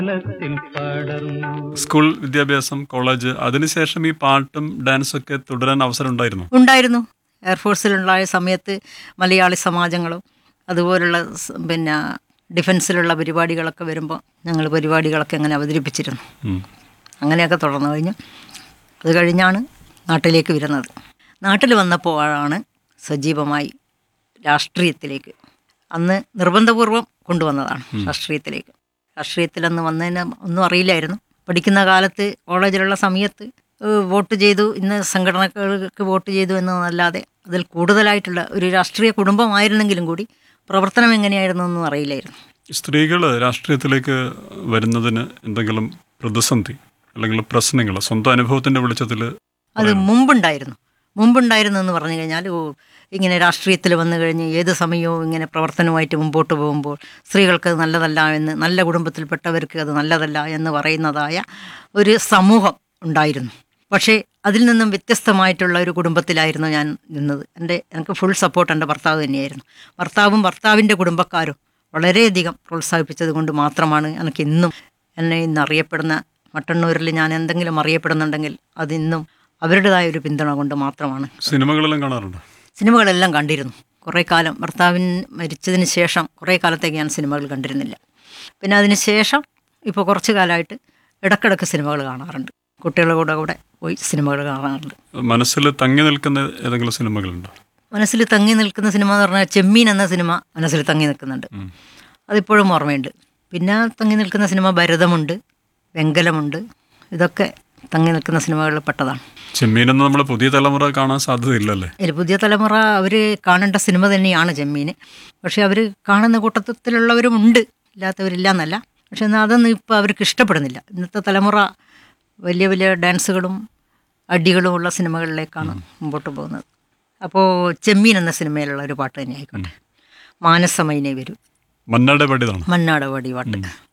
ത്തിൽ പടർന്നു സ്കൂൾ വിദ്യാഭ്യാസം കോളേജ് അതിനുശേഷം ഈ പാട്ടും ഡാൻസും ഒക്കെ തുടരാൻ അവസരം ഉണ്ടായിരുന്നു ഉണ്ടായിരുന്നു എയർഫോഴ്സിലുണ്ടായ സമയത്ത് മലയാളി സമാജങ്ങളും അതുപോലുള്ള സ് പിന്നെ ഡിഫൻസിലുള്ള പരിപാടികളൊക്കെ വരുമ്പോൾ ഞങ്ങൾ പരിപാടികളൊക്കെ അങ്ങനെ അവതരിപ്പിച്ചിരുന്നു ഉം. അങ്ങനെയൊക്കെ തുടർന്നു കഴിഞ്ഞു അത് കഴിഞ്ഞാണ് നാട്ടിലേക്ക് വരുന്നത് നാട്ടിൽ വന്നപ്പോഴാണ് സജീവമായി രാഷ്ട്രീയത്തിലേക്ക് അന്ന് നിർബന്ധപൂർവം കൊണ്ടുവന്നതാണ് രാഷ്ട്രീയത്തിലേക്ക് രാഷ്ട്രീയത്തിലന്ന് വന്നതിന് ഒന്നും അറിയില്ലായിരുന്നു പഠിക്കുന്ന കാലത്ത് കോളേജിലുള്ള സമയത്ത് ഏഹ്, വോട്ട് ചെയ്തു ഇന്ന് സംഘടനകൾക്ക് വോട്ട് ചെയ്തു എന്നതല്ലാതെ അതിൽ കൂടുതലായിട്ടുള്ള ഒരു രാഷ്ട്രീയ കുടുംബമായിരുന്നെങ്കിലും കൂടി പ്രവർത്തനം എങ്ങനെയായിരുന്നു എന്നും അറിയില്ലായിരുന്നു സ്ത്രീകൾ രാഷ്ട്രീയത്തിലേക്ക് വരുന്നതിന് എന്തെങ്കിലും പ്രതിസന്ധി അല്ലെങ്കിൽ പ്രശ്നങ്ങൾ സ്വന്തം അനുഭവത്തിന്റെ വെളിച്ചത്തിൽ അത് മുമ്പുണ്ടായിരുന്നു മുമ്പുണ്ടായിരുന്നു എന്ന് പറഞ്ഞു കഴിഞ്ഞാൽ ഓ ഇങ്ങനെ രാഷ്ട്രീയത്തിൽ വന്നു കഴിഞ്ഞ് ഏത് സമയവും ഇങ്ങനെ പ്രവർത്തനവുമായിട്ട് മുമ്പോട്ട് പോകുമ്പോൾ സ്ത്രീകൾക്ക് അത് നല്ലതല്ല എന്ന് നല്ല കുടുംബത്തിൽപ്പെട്ടവർക്ക് അത് നല്ലതല്ല എന്ന് പറയുന്നതായ ഒരു സമൂഹം ഉണ്ടായിരുന്നു പക്ഷേ അതിൽ നിന്നും വ്യത്യസ്തമായിട്ടുള്ള ഒരു കുടുംബത്തിലായിരുന്നു ഞാൻ നിന്നത് എൻ്റെ എനിക്ക് ഫുൾ സപ്പോർട്ട് എൻ്റെ ഭർത്താവ് തന്നെയായിരുന്നു ഭർത്താവും ഭർത്താവിൻ്റെ കുടുംബക്കാരും വളരെയധികം പ്രോത്സാഹിപ്പിച്ചത് കൊണ്ട് മാത്രമാണ് എനിക്ക് ഇന്നും എന്നെ ഇന്ന് അറിയപ്പെടുന്ന മട്ടന്നൂരിൽ ഞാൻ എന്തെങ്കിലും അറിയപ്പെടുന്നുണ്ടെങ്കിൽ അതിന്നും അവരുടേതായ ഒരു പിന്തുണ കൊണ്ട് മാത്രമാണ് സിനിമകളെല്ലാം കാണാറുണ്ട് സിനിമകളെല്ലാം കണ്ടിരുന്നു കുറേ കാലം ഭർത്താവിൻ മരിച്ചതിന് ശേഷം കുറേ കാലത്തേക്ക് ഞാൻ സിനിമകൾ കണ്ടിരുന്നില്ല പിന്നെ അതിന് ശേഷം ഇപ്പോൾ കുറച്ച് കാലമായിട്ട് ഇടക്കിടക്ക് സിനിമകൾ കാണാറുണ്ട് കുട്ടികളുടെ കൂടെ കൂടെ പോയി സിനിമകൾ കാണാറുണ്ട് മനസ്സിൽ തങ്ങി നിൽക്കുന്ന ഏതെങ്കിലും സിനിമകളുണ്ടോ മനസ്സിൽ തങ്ങി നിൽക്കുന്ന സിനിമ എന്ന് പറഞ്ഞാൽ ചെമ്മീൻ എന്ന സിനിമ മനസ്സിൽ തങ്ങി നിൽക്കുന്നുണ്ട് ഉം. അതിപ്പോഴും ഓർമ്മയുണ്ട് പിന്നെ തങ്ങി നിൽക്കുന്ന സിനിമ ഭരതമുണ്ട് വെങ്കലമുണ്ട് ഇതൊക്കെ തങ്ങി നിൽക്കുന്ന സിനിമകളിൽ പെട്ടതാണ് ചെമ്മീനൊന്നും നമ്മൾ പുതിയ തലമുറ കാണാൻ സാധ്യതയില്ലല്ലേ ഇതിൽ പുതിയ തലമുറ അവർ കാണേണ്ട സിനിമ തന്നെയാണ് ചെമ്മീൻ പക്ഷേ അവർ കാണുന്ന കൂട്ടത്തിലുള്ളവരും ഉണ്ട് ഇല്ലാത്തവരില്ല എന്നല്ല പക്ഷെ എന്നാൽ അതൊന്നും ഇപ്പോൾ അവർക്ക് ഇഷ്ടപ്പെടുന്നില്ല ഇന്നത്തെ തലമുറ വലിയ വലിയ ഡാൻസുകളും അടികളും ഉള്ള സിനിമകളിലേക്കാണ് മുമ്പോട്ട് പോകുന്നത് അപ്പോൾ ചെമ്മീൻ എന്ന സിനിമയിലുള്ള ഒരു പാട്ട് തന്നെ ആയിക്കോട്ടെ മാനസമൈനെ വരൂ മന്നാടെ പടിതാണ് മന്നാടവാടി പാട്ട്